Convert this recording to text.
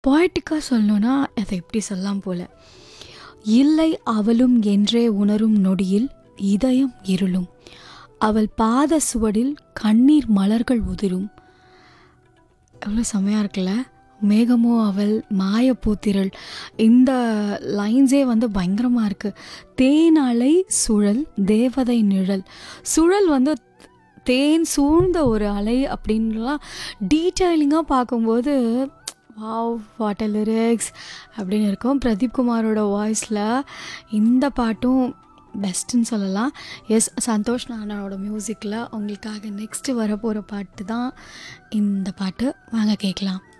பொயட்டிக்காக சொல்லணும்னா அதை எப்படி சொல்லலாம் போல இல்லை அவளும் என்றே உணரும் நொடியில் இதயம் இருளும் அவள் பாத சுவடில் கண்ணீர் மலர்கள் உதிரும் எவ்வளோ செமையாக இருக்குல்ல மேகமோ அவள் மாயப்பூத்திரள் இந்த லைன்ஸே வந்து பயங்கரமாக இருக்குது தேனலை சுழல் தேவதை நிழல் சுழல் வந்து தேன் சூழ்ந்த ஒரு அலை அப்படின்லாம் டீட்டெயிலிங்காக பார்க்கும்போது வாவ் வாட் லிரிக்ஸ் அப்படின்னு இருக்கும் பிரதீப் குமாரோட வாய்ஸில் இந்த பாட்டும் பெஸ்ட்டுன்னு சொல்லலாம் எஸ் சந்தோஷ் நானாவோட மியூசிக்கில் உங்களுக்காக நெக்ஸ்ட்டு வரப்போகிற பாட்டு தான் இந்த பாட்டு வாங்க கேட்கலாம்